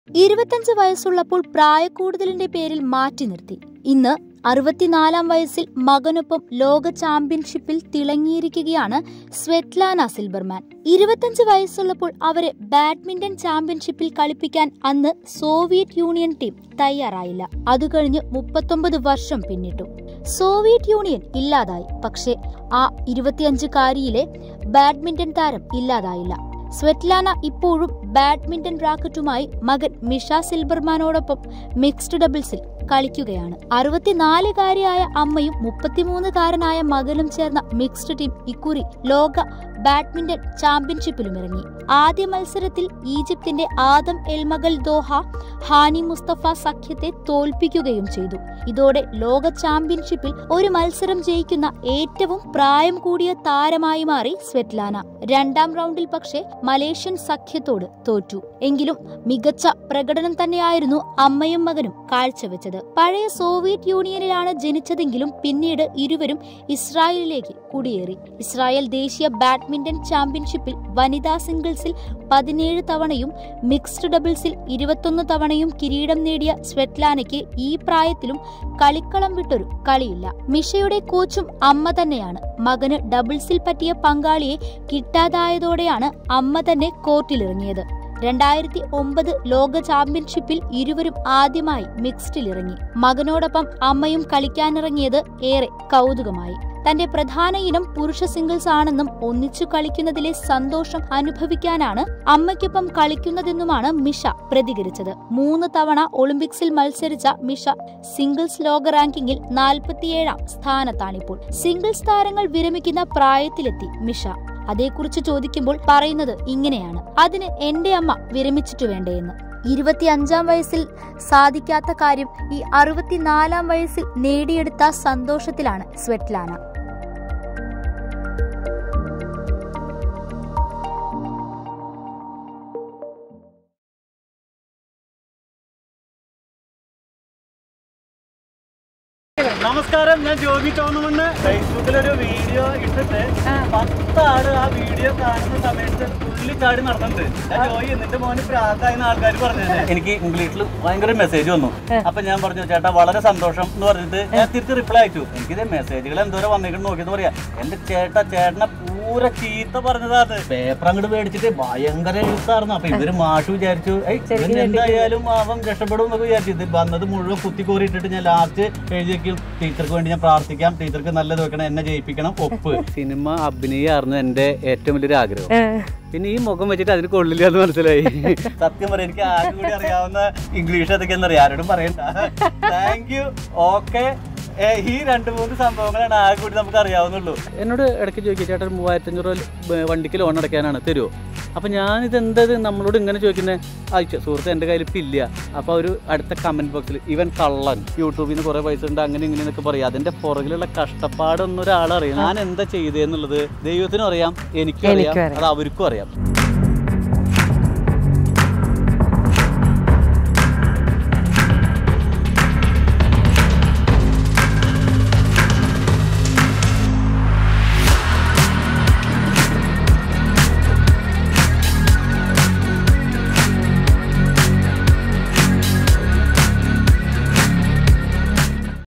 ഇരുപത്തഞ്ച് വയസ്സുള്ളപ്പോൾ പ്രായക്കൂടുതലിന്റെ പേരിൽ മാറ്റി നിർത്തി ഇന്ന് അറുപത്തിനാലാം വയസ്സിൽ മകനൊപ്പം ലോക ചാമ്പ്യൻഷിപ്പിൽ തിളങ്ങിയിരിക്കുകയാണ് സ്വെറ്റ്ലാന സിൽബർമാൻ ഇരുപത്തഞ്ച് വയസ്സുള്ളപ്പോൾ അവരെ ബാഡ്മിന്റൺ ചാമ്പ്യൻഷിപ്പിൽ കളിപ്പിക്കാൻ അന്ന് സോവിയറ്റ് യൂണിയൻ ടീം തയ്യാറായില്ല അത് കഴിഞ്ഞ് മുപ്പത്തൊമ്പത് വർഷം പിന്നിട്ടു സോവിയറ്റ് യൂണിയൻ ഇല്ലാതായി പക്ഷേ ആ ഇരുപത്തിയഞ്ചുകാരിയിലെ ബാഡ്മിന്റൺ താരം ഇല്ലാതായില്ല സ്വെറ്റ്ലാന ഇപ്പോഴും ബാഡ്മിന്റൺ റാക്കറ്റുമായി മകൻ മിഷ സിൽബർമാനോടൊപ്പം മിക്സ്ഡ് ഡബിൾസിൽ കളിക്കുകയാണ് അറുപത്തിനാലുകാരിയായ അമ്മയും മുപ്പത്തിമൂന്നുകാരനായ മകനും ചേർന്ന മിക്സ്ഡ് ടീം ഇക്കുറി ലോക ബാഡ്മിന്റൺ ചാമ്പ്യൻഷിപ്പിലും ഇറങ്ങി ആദ്യ മത്സരത്തിൽ ഈജിപ്തിന്റെ ആദം എൽമഗൽ ദോഹ ഹാനി മുസ്തഫ സഖ്യത്തെ തോൽപ്പിക്കുകയും ചെയ്തു ഇതോടെ ലോക ചാമ്പ്യൻഷിപ്പിൽ ഒരു മത്സരം ജയിക്കുന്ന ഏറ്റവും പ്രായം കൂടിയ താരമായി മാറി സ്വെറ്റ്ലാന രണ്ടാം റൗണ്ടിൽ പക്ഷേ മലേഷ്യൻ സഖ്യത്തോട് തോറ്റു എങ്കിലും മികച്ച പ്രകടനം തന്നെയായിരുന്നു അമ്മയും മകനും കാഴ്ചവെച്ചത് പഴയ സോവിയറ്റ് യൂണിയനിലാണ് ജനിച്ചതെങ്കിലും പിന്നീട് ഇരുവരും ഇസ്രായേലിലേക്ക് കുടിയേറി ഇസ്രായേൽ ദേശീയ ബാഡ്മിന്റൺ ചാമ്പ്യൻഷിപ്പിൽ വനിതാ സിംഗിൾസിൽ പതിനേഴ് തവണയും മിക്സ്ഡ് ഡബിൾസിൽ ഇരുപത്തൊന്ന് തവണയും കിരീടം നേടിയ സ്വെറ്റ്ലാനയ്ക്ക് ഈ പ്രായത്തിലും കളിക്കളം വിട്ടൊരു കളിയില്ല മിഷയുടെ കോച്ചും അമ്മ തന്നെയാണ് മകന് ഡബിൾസിൽ പറ്റിയ പങ്കാളിയെ കിട്ടാതായതോടെയാണ് അമ്മ തന്നെ കോർട്ടിലിറങ്ങിയത് രണ്ടായിരത്തി ഒമ്പത് ലോക ചാമ്പ്യൻഷിപ്പിൽ ഇരുവരും ആദ്യമായി മിക്സ്ഡിലിറങ്ങി മകനോടൊപ്പം അമ്മയും കളിക്കാനിറങ്ങിയത് ഏറെ കൗതുകമായി തന്റെ പ്രധാന ഇനം പുരുഷ സിംഗിൾസ് ആണെന്നും ഒന്നിച്ചു കളിക്കുന്നതിലെ സന്തോഷം അനുഭവിക്കാനാണ് അമ്മയ്ക്കൊപ്പം കളിക്കുന്നതെന്നുമാണ് മിഷ പ്രതികരിച്ചത് മൂന്ന് തവണ ഒളിമ്പിക്സിൽ മത്സരിച്ച മിഷ സിംഗിൾസ് ലോക റാങ്കിങ്ങിൽ നാൽപ്പത്തിയേഴാം സ്ഥാനത്താണിപ്പോൾ സിംഗിൾസ് താരങ്ങൾ വിരമിക്കുന്ന പ്രായത്തിലെത്തി മിഷ അതേക്കുറിച്ച് ചോദിക്കുമ്പോൾ പറയുന്നത് ഇങ്ങനെയാണ് അതിന് എന്റെ അമ്മ വിരമിച്ചിട്ടു വേണ്ടേന്ന് ഇരുപത്തിയഞ്ചാം വയസ്സിൽ സാധിക്കാത്ത കാര്യം ഈ അറുപത്തിനാലാം വയസ്സിൽ നേടിയെടുത്ത സന്തോഷത്തിലാണ് സ്വെറ്റ്ലാന നമസ്കാരം ഞാൻ ജോബി ടോണമെന്ന് ഫേസ്ബുക്കിലൊരു വീഡിയോ ഇട്ടിട്ട് പത്താള് ആ വീഡിയോ കാണുന്ന സമയത്ത് തുള്ളിച്ചാടി നടന്നിട്ടുണ്ട് ഞാൻ ജോയി നിന്റെ മോന് പ്രാന്തായെന്ന് ആൾക്കാർ പറഞ്ഞത് എനിക്ക് ഇംഗ്ലീഷിൽ ഭയങ്കര മെസ്സേജ് വന്നു അപ്പൊ ഞാൻ പറഞ്ഞു ചേട്ടാ വളരെ സന്തോഷം എന്ന് പറഞ്ഞിട്ട് ഞാൻ തിരിച്ച് റിപ്ലൈ അയച്ചു എനിക്കിത് മെസ്സേജുകൾ എന്തോരം വന്നിട്ട് നോക്കിയെന്ന് പറയാ എന്റെ ചേട്ടാ ചേട്ടനെ പൂര ചീത്ത പറഞ്ഞതാണ് പേപ്പർ അങ്ങോട്ട് മേടിച്ചിട്ട് ഭയങ്കര എഴുത്തായിരുന്നു അപ്പൊ ഇവര് മാഷ് വിചാരിച്ചു "ഏയ്, ഇവൻ എന്തായാലും അവൻ രക്ഷപ്പെടും എന്നൊക്കെ വിചാരിച്ചു ഇത് വന്നത് മുഴുവൻ കുത്തി കോരി ഇട്ടിട്ട് ഞാൻ ലാസ്റ്റ് എഴുതി വെക്കും ടീച്ചർക്ക് വേണ്ടി ഞാൻ പ്രാർത്ഥിക്കാം ടീച്ചർക്ക് നല്ലത് വെക്കണം എന്നെ ജയിപ്പിക്കണം ഒപ്പ് സിനിമ അഭിനയായിരുന്നു എന്റെ ഏറ്റവും വലിയൊരു ആഗ്രഹം പിന്നെ ഈ മുഖം വെച്ചിട്ട് അതിന് കൊള്ളില്ല എന്ന് മനസ്സിലായി സത്യം പറയാം എനിക്ക് ആരും കൂടി അറിയാവുന്ന ഇംഗ്ലീഷ് അതൊക്കെ അറിയാം ആരോടും പറയണ്ട താങ്ക് യു ഓക്കെ ഈ രണ്ട് മൂന്ന് സംഭവങ്ങളാണ് ആകെ കൂടി നമുക്ക് അറിയാവുന്നുള്ളൂ എന്നോട് ഇടയ്ക്ക് ചോദിക്കുക ചേട്ടാ ഒരു മൂവായിരത്തഞ്ഞൂറ് രൂപ വണ്ടിക്ക് ലോൺ അടയ്ക്കാനാണ് തരുമോ അപ്പം ഞാനിത് എന്തത് നമ്മളോട് ഇങ്ങനെ ചോദിക്കുന്നത് അയച്ചു സുഹൃത്ത് എൻ്റെ കയ്യിൽ ഇപ്പം ഇല്ല അപ്പോൾ ഒരു അടുത്ത കമൻറ്റ് ബോക്സിൽ ഇവൻ കള്ളൻ യൂട്യൂബിൽ നിന്ന് കുറേ പൈസ ഉണ്ട് അങ്ങനെ ഇങ്ങനെ എന്നൊക്കെ പറയും അതിൻ്റെ പുറകിലുള്ള കഷ്ടപ്പാടൊന്നും ഒരാളറിയാം ഞാൻ എന്താ ചെയ്തതെന്നുള്ളത് ദൈവത്തിനും അറിയാം എനിക്കും അറിയാം അത് അവർക്കും അറിയാം